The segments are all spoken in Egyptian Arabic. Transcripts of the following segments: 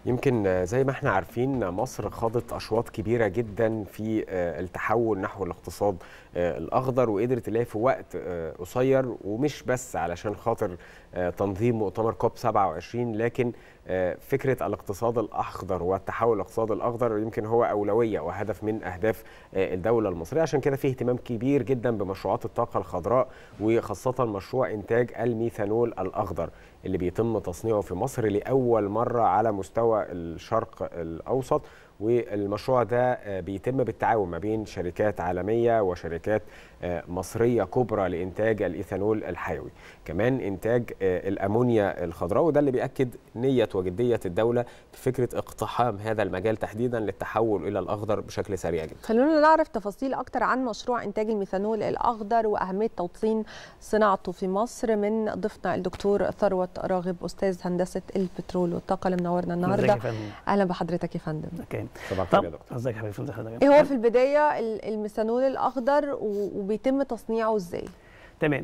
يمكن زي ما احنا عارفين مصر خاضت اشواط كبيره جدا في التحول نحو الاقتصاد الاخضر وقدرت تلاقي في وقت قصير ومش بس علشان خاطر تنظيم مؤتمر كوب 27 لكن فكره الاقتصاد الاخضر والتحول الاقتصادي الاخضر يمكن هو اولويه وهدف من اهداف الدوله المصريه عشان كده في اهتمام كبير جدا بمشروعات الطاقه الخضراء وخاصه مشروع انتاج الميثانول الاخضر اللي بيتم تصنيعه في مصر لاول مره على مستوى الشرق الاوسط والمشروع ده بيتم بالتعاون ما بين شركات عالميه وشركات مصريه كبرى لانتاج الايثانول الحيوي كمان انتاج الامونيا الخضراء وده اللي بياكد نيه وجديه الدوله في فكره اقتحام هذا المجال تحديدا للتحول الى الاخضر بشكل سريع جدا خلونا نعرف تفاصيل اكتر عن مشروع انتاج الميثانول الاخضر واهميه توطين صناعته في مصر من ضيفنا الدكتور ثروت راغب استاذ هندسه البترول والطاقه اللي منورنا النهارده اهلا بحضرتك يا فندم اوكي صباح الخير يا دكتور ازيك يا حبيبي حضرتك ايه هو في البدايه الميثانول الاخضر وبيتم تصنيعه ازاي تمام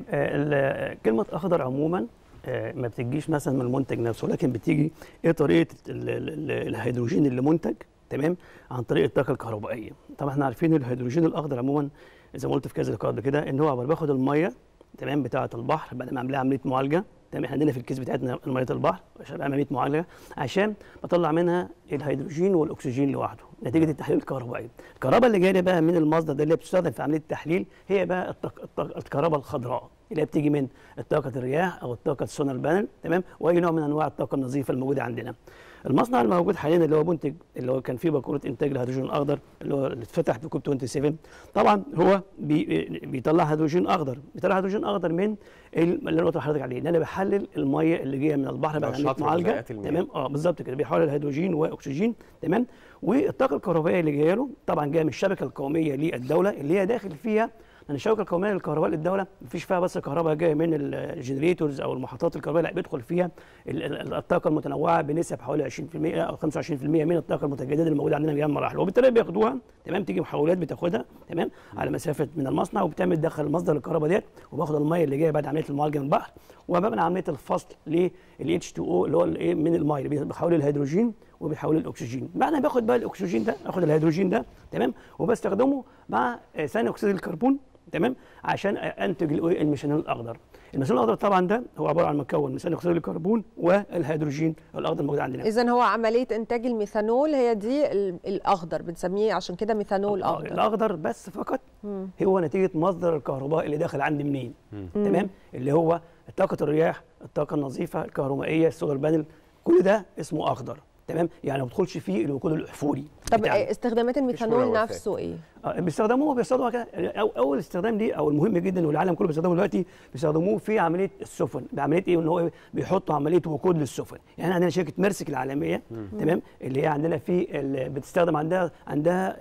آه كلمه اخضر عموما آه ما بتجيش مثلا من المنتج نفسه لكن بتيجي ايه طريقه ال ال الهيدروجين اللي منتج تمام عن طريق الطاقه الكهربائيه طبعا احنا عارفين الهيدروجين الاخضر عموما زي ما قلت في كذا لقاء قبل كده ان هو عباره باخد الميه تمام بتاعه البحر بعد ما اعمل لها عمليه معالجه تمام احنا عندنا في الكيس بتاعتنا ميه البحر عشان عمليه معالجه عشان بطلع منها الهيدروجين والاكسجين لوحده نتيجه التحليل الكهربائي الكهرباء اللي جايه بقى من المصدر ده اللي بتستخدم في عمليه التحليل هي بقى الطاق... الطاق... الكهرباء الخضراء اللي هي بتيجي من طاقه الرياح او الطاقه السولار بانل تمام واي نوع من انواع الطاقه النظيفه الموجوده عندنا المصنع الموجود حاليا اللي هو منتج اللي هو كان فيه باكوره انتاج الهيدروجين الاخضر اللي هو اللي اتفتح في كوب 27 طبعا هو بي بيطلع هيدروجين اخضر بيطلع هيدروجين اخضر من اللي انا قلت لحضرتك عليه ان انا بحلل الميه اللي جايه من البحر بعد عمليه معالجه تمام اه بالظبط كده بيحول الهيدروجين واكسجين تمام والطاقه الكهربائيه اللي جايه له طبعا جايه من الشبكه القوميه للدوله اللي هي داخل فيها لان الشبكه القوميه للكهرباء للدوله مفيش فيها بس كهرباء جايه من الجنريتورز او المحطات الكهربائيه لا بيدخل فيها الطاقه المتنوعه بنسب حوالي 20% او 25% من الطاقه المتجدده اللي موجوده عندنا بجميع المراحل وبالتالي بياخدوها تمام تيجي محولات بتاخدها تمام على مسافه من المصنع وبتعمل تدخل مصدر الكهرباء ديت وباخد الميه اللي جايه بعد عمليه المعالجه من البحر وبعمل عمليه الفصل لل اتش 2 او اللي هو الايه من الميه اللي بيحول الهيدروجين وبيحول الاكسجين بعد ما باخد بقى الاكسجين ده اخد الهيدروجين ده تمام وبستخدمه مع ثاني اكسيد الكربون تمام عشان انتج الميثانول الاخضر الميثانول الاخضر طبعا ده هو عباره عن مكون من ثاني اكسيد الكربون والهيدروجين الاخضر الموجود عندنا اذا هو عمليه انتاج الميثانول هي دي الاخضر بنسميه عشان كده ميثانول اخضر الاخضر بس فقط مم. هو نتيجه مصدر الكهرباء اللي داخل عندي منين مم. تمام اللي هو طاقه الرياح الطاقه النظيفه الكهرومائيه السولار بانل كل ده اسمه اخضر تمام يعني ما بيدخلش فيه الوقود الاحفوري طب بتاعنا. استخدامات الميثانول نفسه ايه آه بيستخدموه بيستخدموه كده أو اول استخدام دي او المهم جدا والعالم كله بيستخدمه دلوقتي بيستخدموه في عمليه السفن بعمليه ايه ان هو بيحطوا عمليه وقود للسفن يعني عندنا شركه ميرسك العالميه مم. تمام اللي هي عندنا في بتستخدم عندها عندها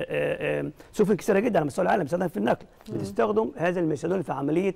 سفن كثيره جدا على مستوى العالم بتستخدم في النقل مم. بتستخدم هذا الميثانول في عمليه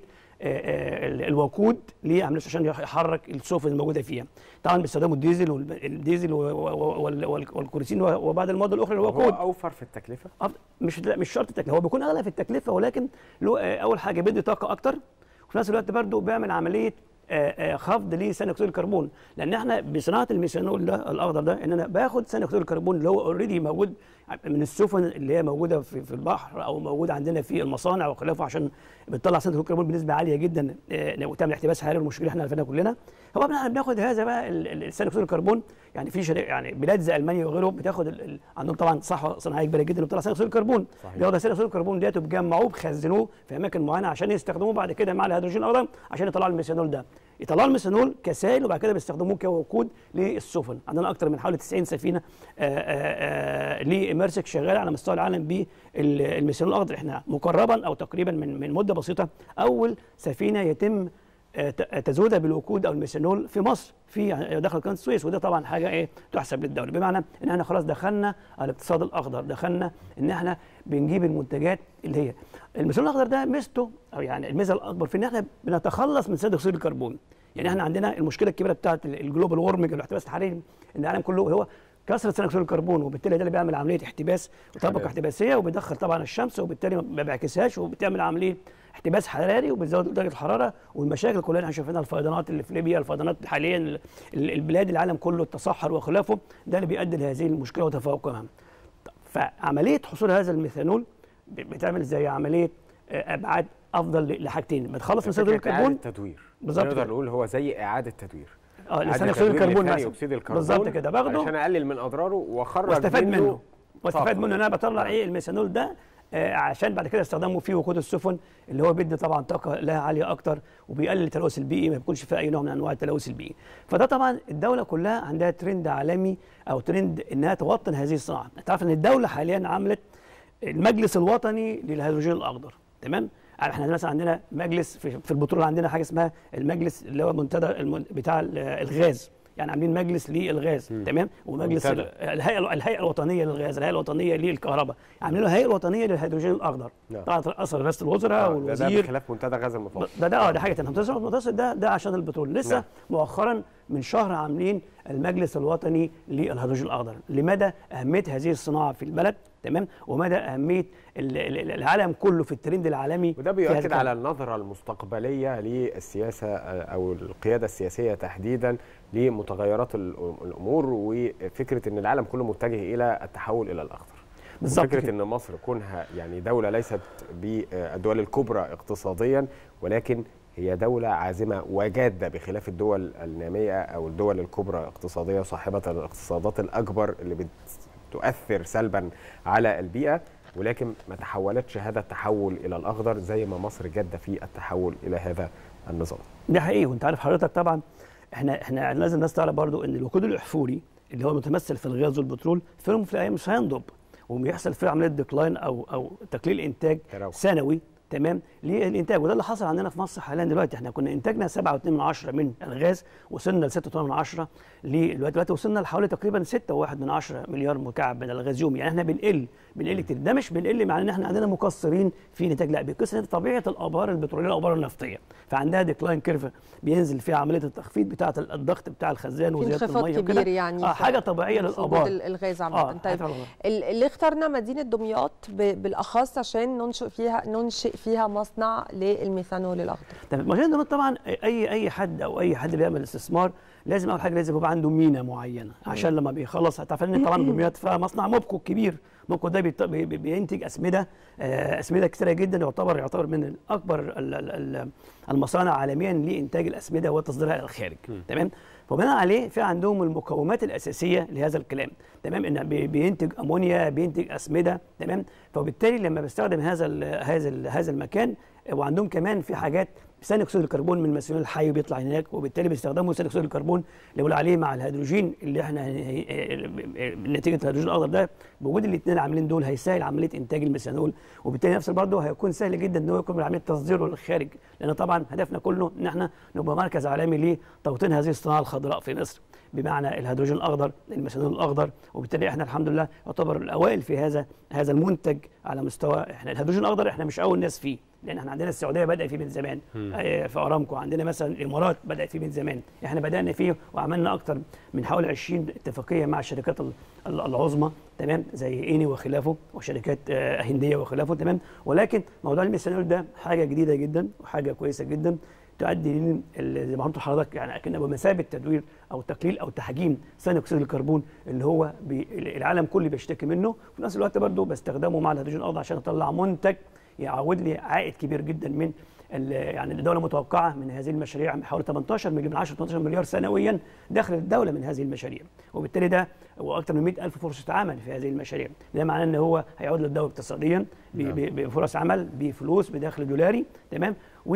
الوقود ليه عمليه عشان يحرك السفن الموجوده فيها طبعا بيستخدموا الديزل والديزل والكرسين وبعض المواد الاخرى للوقود هو اوفر في التكلفه مش لا مش شرط التكلفه هو بيكون اغلى في التكلفه ولكن له اول حاجه بيدي طاقه اكتر وفي نفس الوقت برضه بيعمل عمليه خفض لثاني اكسيد الكربون لان احنا بصناعه الميثانول ده الاخضر ده ان انا باخد ثاني اكسيد الكربون اللي هو اوريدي موجود من السفن اللي هي موجوده في, في البحر او موجوده عندنا في المصانع وخلافه عشان بتطلع ثاني اكسيد الكربون بنسبه عاليه جدا وتعمل احتباس حراري المشكله احنا عارفينها كلنا هو احنا بناخد هذا بقى ثاني اكسيد الكربون يعني في شركة يعني بلاد زي المانيا وغيره بتاخد ال ال عندهم طبعا صحوه صناعيه كبيره جدا بتطلع ثاني اكسيد الكربون بياخدوا ثاني اكسيد الكربون ديت وبيجمعوه بيخزنوه في اماكن معينه عشان يستخدموه بعد كده مع الهيدروجين الاخضر عشان يطلعوا الميثانول ده يطلعوا الميثانول كسائل وبعد كده بيستخدموه كوقود للسفن عندنا اكثر من حوالي 90 سفينه لمرسك شغاله على مستوى العالم بالميثانول الاخضر احنا مقربا او تقريبا من من مده بسيطه اول سفينه يتم تزويدها بالوقود او الميثانول في مصر في داخل قناه السويس وده طبعا حاجه ايه تحسب للدوله بمعنى ان احنا خلاص دخلنا على الاقتصاد الاخضر دخلنا ان احنا بنجيب المنتجات اللي هي الميثانول الاخضر ده ميزته او يعني الميزه الاكبر في ان احنا بنتخلص من ثاني اكسيد الكربون يعني احنا عندنا المشكله الكبيره بتاعت الجلوبال وورمنج الاحتباس الحراري ان العالم كله هو كثره ثاني اكسيد الكربون وبالتالي ده اللي بيعمل عمليه احتباس وطبقه احتباسيه وبيدخل طبعا الشمس وبالتالي ما بيعكسهاش وبتعمل عمليه احتباس حراري وبتزود درجه الحراره والمشاكل كلها اللي احنا شايفينها الفيضانات اللي في ليبيا الفيضانات حاليا ال- ال- البلاد العالم كله التصحر وخلافه ده اللي بيؤدي لهذه المشكله وتفاقمها فعمليه حصول هذا الميثانول ب- بتعمل زي عمليه آه، ابعاد افضل ل- لحاجتين بتخلص من صدر فكرة إعادة الكربون تدوير بالظبط نقدر كده. نقول هو زي إعادة تدوير اه إعادة لثاني اكسيد تدوير الكربون لثاني مثلا أكسيد الكربون بالظبط كده باخده عشان أقلل من أضراره وأخرج واستفاد منه منه واستفاد طاقة. منه ان انا بطلع ايه الميثانول ده آه عشان بعد كده استخدامه في وقود السفن اللي هو بيدي طبعا طاقه لها عاليه اكتر وبيقلل التلوث البيئي ما بيكونش فيه اي نوع من انواع التلوث البيئي فده طبعا الدوله كلها عندها ترند عالمي او ترند انها توطن هذه الصناعه انت عارف ان الدوله حاليا عملت المجلس الوطني للهيدروجين الاخضر تمام احنا مثلا عندنا مجلس في, في البترول عندنا حاجه اسمها المجلس اللي هو منتدى المن- بتاع ال- الغاز يعني عاملين مجلس للغاز تمام ومجلس منتدى. ال- الهيئه الهيئه الوطنيه للغاز الهيئه الوطنيه للكهرباء عاملين له هيئه وطنيه للهيدروجين الاخضر نعم. طبعا رئاسه رئاسه الوزراء آه، ده, ده والوزير بخلاف منتدى غاز المفاصل ده ده اه ده حاجه ثانيه المنتدى المتوسط ده ده عشان البترول لسه نعم. مؤخرا من شهر عاملين المجلس الوطني للهيدروجين الاخضر لمدى اهميه هذه الصناعه في البلد تمام ومدى اهميه ال- ال- العالم كله في الترند العالمي وده في هذا بيؤكد الكلام. على النظرة المستقبلية للسياسة آه، أو القيادة السياسية تحديدا لمتغيرات ال- الأمور وفكرة أن العالم كله متجه إلى التحول إلى الأخضر بالظبط فكرة كده. أن مصر كونها يعني دولة ليست بالدول الكبرى اقتصاديا ولكن هي دولة عازمة وجادة بخلاف الدول النامية أو الدول الكبرى اقتصادية صاحبة الاقتصادات الأكبر اللي بتؤثر سلبا على البيئة ولكن ما تحولتش هذا التحول إلى الأخضر زي ما مصر جادة في التحول إلى هذا النظام ده حقيقي وانت عارف حضرتك طبعا احنا احنا لازم الناس تعرف برضو ان الوقود الاحفوري اللي هو متمثل في الغاز والبترول في يوم في الايام مش هينضب وبيحصل فيه عمليه ديكلاين او او تقليل انتاج تراوح. سنوي تمام للانتاج وده اللي حصل عندنا في مصر حاليا دلوقتي احنا كنا انتاجنا 7.2 من عشرة من الغاز وصلنا ل 6.8 من عشرة دلوقتي دلوقتي وصلنا لحوالي تقريبا 6.1 من عشرة مليار مكعب من الغاز يومي يعني احنا بنقل بنقل كتير ده مش بنقل معناه ان احنا عندنا مقصرين في الانتاج لا بيقصر إن طبيعه الابار البتروليه الابار النفطيه فعندها ديكلاين كيرف بينزل فيها عمليه التخفيض بتاعه الضغط بتاع الخزان في وزياده انخفاض الميه كبير وكده. يعني اه في- حاجه طبيعيه في وجود للابار ال- الغاز عامة اه طيب حاجة طبيعية. ال- اللي اخترنا مدينة دمياط ب- بالأخص عشان ننشئ فيها ننشئ فيها مصنع للميثانول الأخضر تمام مشاهد دول طبعا اي اي حد او اي حد بيعمل استثمار لازم اول حاجه لازم يبقى عنده مينا معينه عشان لما بيخلص هتعرف ان طبعا دمياط فيها مصنع موبكو كبير موبكو ده بيط- بي- بي- بينتج اسمده آه، اسمده كثيره جدا يعتبر يعتبر من اكبر ال- ال- ال- المصانع عالميا لانتاج الاسمده وتصديرها الى الخارج تمام فبناء عليه في عندهم المقومات الاساسيه لهذا الكلام تمام ان بي- بينتج امونيا بينتج اسمده تمام فبالتالي لما بستخدم هذا ال هذا ال هذا المكان وعندهم كمان في حاجات ثاني اكسيد الكربون من المسؤول الحي بيطلع هناك وبالتالي بيستخدموا ثاني اكسيد الكربون اللي بيقول عليه مع الهيدروجين اللي احنا هي- هي- نتيجه الهيدروجين الاخضر ده بوجود الاثنين العاملين دول هيسهل عمليه انتاج الميثانول وبالتالي نفس برضه هيكون سهل جدا ان هو يكون عمليه تصديره للخارج لان طبعا هدفنا كله ان احنا نبقى مركز عالمي لتوطين هذه الصناعه الخضراء في مصر بمعنى الهيدروجين الاخضر الميثانول الاخضر وبالتالي احنا الحمد لله يعتبر الاوائل في هذا هذا المنتج على مستوى احنا الهيدروجين الاخضر احنا مش اول ناس فيه لان احنا عندنا السعوديه بدات فيه من زمان آه، في ارامكو عندنا مثلا الامارات بدات فيه من زمان احنا بدانا فيه وعملنا اكتر من حوالي 20 اتفاقيه مع الشركات ال- ال- العظمى تمام زي ايني وخلافه وشركات آه، هنديه وخلافه تمام ولكن موضوع الميثانول ده حاجه جديده جدا وحاجه كويسه جدا تؤدي لل- ال- زي ما قلت لحضرتك يعني اكنه بمثابه تدوير او تقليل او تحجيم ثاني اكسيد الكربون اللي هو بي العالم كله بيشتكي منه وفي نفس الوقت برضه بستخدمه مع الهيدروجين الاخضر عشان اطلع منتج يعود لي عائد كبير جدا من ال- يعني الدوله متوقعه من هذه المشاريع من حوالي 18 مليون 10 18 مليار سنويا داخل الدوله من هذه المشاريع وبالتالي ده واكثر من 100 الف فرصه عمل في هذه المشاريع ده معناه ان هو هيعود للدوله اقتصاديا ب- نعم. ب- بفرص عمل بفلوس بدخل دولاري تمام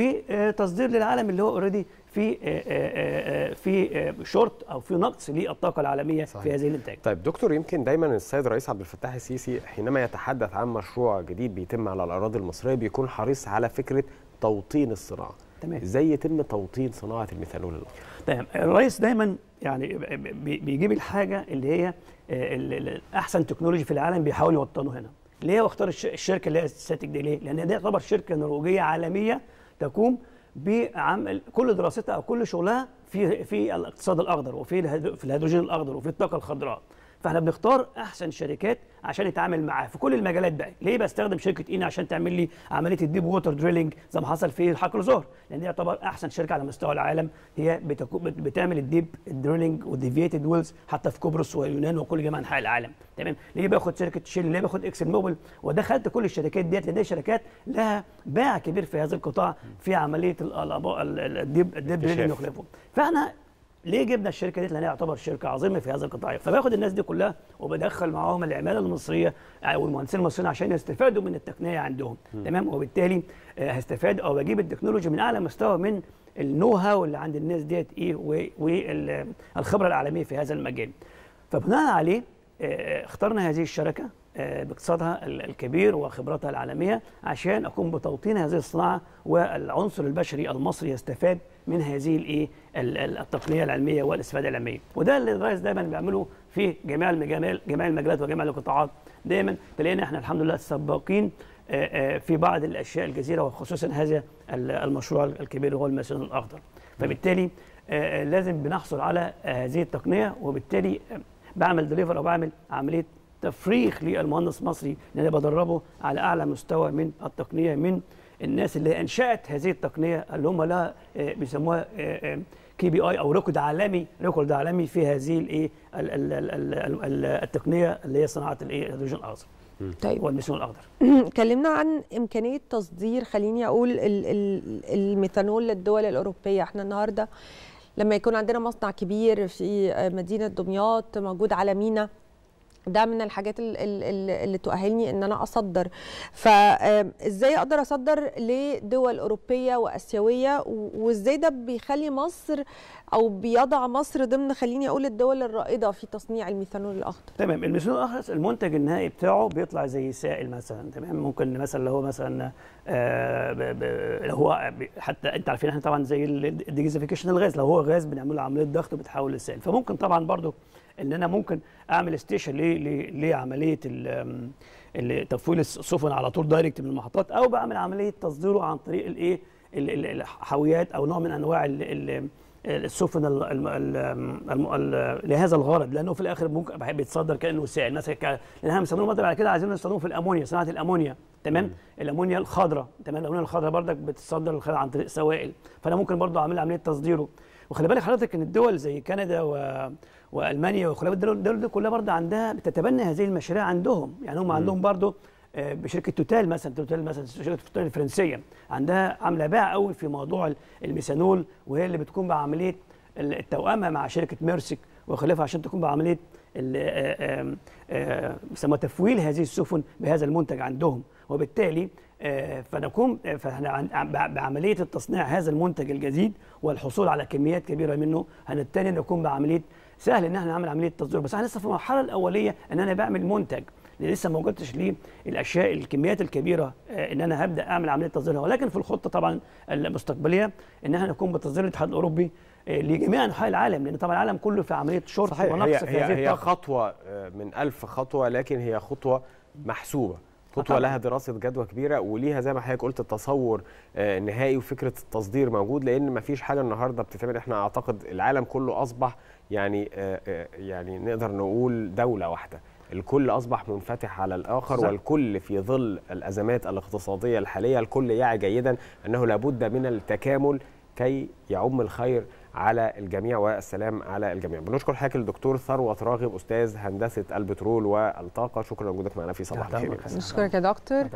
وتصدير للعالم اللي هو اوريدي في آه، آه، آه، في آه، شورت او في نقص للطاقه العالميه صحيح. في هذه الانتاج طيب دكتور يمكن دايما السيد الرئيس عبد الفتاح السيسي حينما يتحدث عن مشروع جديد بيتم على الاراضي المصريه بيكون حريص على فكره توطين الصناعه تمام. ازاي يتم توطين صناعه الميثانول الاخضر تمام الرئيس دايما يعني بي- بيجيب الحاجه اللي هي آه، ال- ال- احسن تكنولوجي في العالم بيحاول يوطنه هنا ليه هو اختار الش- الشركه اللي هي ستاتيك دي ليه لان دي تعتبر شركه نرويجيه عالميه تقوم بعمل كل دراستها او كل شغلها في في الاقتصاد الاخضر وفي الهيدرو- في الهيدروجين الاخضر وفي الطاقه الخضراء فاحنا بنختار احسن شركات عشان نتعامل معاها في كل المجالات بقى ليه بستخدم شركه اينا عشان تعمل لي عمليه الديب ووتر دريلينج زي ما حصل في حقل زهر لان دي يعتبر احسن شركه على مستوى العالم هي بتكو بت- بتعمل الديب دريلينج والديفيتد ويلز حتى في قبرص واليونان وكل جميع انحاء العالم تمام ليه باخد شركه شيل ليه باخد اكسل موبل ودخلت كل الشركات ديت لان دي شركات لها باع كبير في هذا القطاع في عمليه ال- ال- ال- ال- الديب الديب دريلينج اكتشاف. وخلافه فاحنا ليه جبنا الشركه دي لانها يعتبر شركه عظيمه في هذا القطاع فباخد الناس دي كلها وبدخل معاهم العماله المصريه او المهندسين المصريين عشان يستفادوا من التقنيه عندهم تمام وبالتالي آه، هستفاد او بجيب التكنولوجي من اعلى مستوى من النو هاو اللي عند الناس ديت ايه والخبره العالميه في هذا المجال فبناء عليه آه، اخترنا هذه الشركه آه، باقتصادها ال- الكبير وخبرتها العالميه عشان اقوم بتوطين هذه الصناعه والعنصر البشري المصري يستفاد من هذه الايه ال- ال- التقنيه العلميه والاستفاده العلميه وده اللي الرئيس دايما بيعمله في جميع المجال جميع المجالات وجميع القطاعات دايما تلاقينا احنا الحمد لله السباقين آه، آه، في بعض الاشياء الجزيره وخصوصا هذا ال- المشروع الكبير هو المسيون الاخضر فبالتالي آه، آه، لازم بنحصل على آه، هذه التقنيه وبالتالي آه، بعمل ديليفر او بعمل عمليه تفريخ للمهندس المصري اللي انا بدربه على اعلى مستوى من التقنيه من الناس اللي انشات هذه التقنيه اللي هم لها آه، بيسموها كي بي اي او ريكورد عالمي ريكورد عالمي في هذه الايه ال- ال- ال- ال- ال- التقنيه اللي هي صناعه الايه الهيدروجين الاخضر طيب والميثانول الاخضر اتكلمنا عن امكانيه تصدير خليني اقول ال- ال- الميثانول للدول الاوروبيه احنا النهارده لما يكون عندنا مصنع كبير في مدينه دمياط موجود على مينا ده من الحاجات ال- ال- ال- اللي تؤهلني ان انا اصدر فازاي اقدر اصدر لدول اوروبيه واسيويه و- وازاي ده بيخلي مصر او بيضع مصر ضمن خليني اقول الدول الرائده في تصنيع الميثانول الاخضر تمام الميثانول الاخضر المنتج النهائي بتاعه بيطلع زي سائل مثلا تمام ممكن مثلا لو هو مثلا آه ب- ب- لو هو ب- حتى انت عارفين احنا طبعا زي الديجيزيفيكيشن الغاز لو هو غاز بنعمل له عمليه ضغط وبتحول لسائل فممكن طبعا برضو ان انا ممكن اعمل ستيشن لعمليه ال- ال- تفويل السفن على طول دايركت من المحطات او بعمل عمليه تصديره عن طريق الايه ال- ال- الحاويات او نوع من انواع ال- ال- السفن ال- ال- ال- الم- ال- لهذا الغرض لانه في الاخر ممكن بحب يتصدر كانه سائل مثلا ك- لان احنا بنستخدمه مثلا بعد كده عايزين نستخدمه في الامونيا صناعه الامونيا تمام الامونيا الخضراء تمام الامونيا الخضراء بردك بتتصدر الخضراء عن طريق سوائل فانا ممكن برضه اعمل عمليه تصديره وخلي بالك حضرتك ان الدول زي كندا و... والمانيا وخلي بالك الدول الدول دي كلها برضه عندها بتتبنى هذه المشاريع عندهم يعني هم عندهم برضه آه، بشركه توتال مثلا توتال مثلا شركه توتال الفرنسيه عندها عامله باع قوي في موضوع الميثانول وهي اللي بتقوم بعمليه التوأمه مع شركه ميرسك وخلافها عشان تقوم بعمليه ال- آه، آم، آه، بيسموها تفويل هذه السفن بهذا المنتج عندهم وبالتالي آه، فنقوم آه، فاحنا عن- عن- بعمليه التصنيع هذا المنتج الجديد والحصول على كميات كبيره منه هنبتدي نقوم بعمليه سهل ان احنا نعمل عمليه تصدير بس احنا لسه في المرحله الاوليه ان انا بعمل منتج لأن لسه ما وجدتش ليه الاشياء الكميات الكبيره آه، ان انا هبدا اعمل عمليه تصديرها ولكن في الخطه طبعا المستقبليه ان احنا نقوم بتصدير الاتحاد الاوروبي آه، لجميع انحاء العالم لان طبعا العالم كله في عمليه شورت صحيح هي ونقص في هي, هذه هي الطاقه خطوه آه، من ألف خطوه لكن هي خطوه محسوبه خطوه طبعاً. لها دراسه جدوى كبيره وليها زي ما حضرتك قلت التصور آه، النهائي وفكره التصدير موجود لان ما فيش حاجه النهارده بتتعمل احنا اعتقد العالم كله اصبح يعني آه، آه، يعني نقدر نقول دوله واحده الكل اصبح منفتح على الاخر صح. والكل في ظل الازمات الاقتصاديه الحاليه الكل يعي جيدا انه لابد من التكامل كي يعم الخير على الجميع والسلام على الجميع بنشكر حضرتك الدكتور ثروت راغب استاذ هندسه البترول والطاقه شكرا لوجودك معنا في صباح تحت الخير أمرك. نشكرك يا دكتور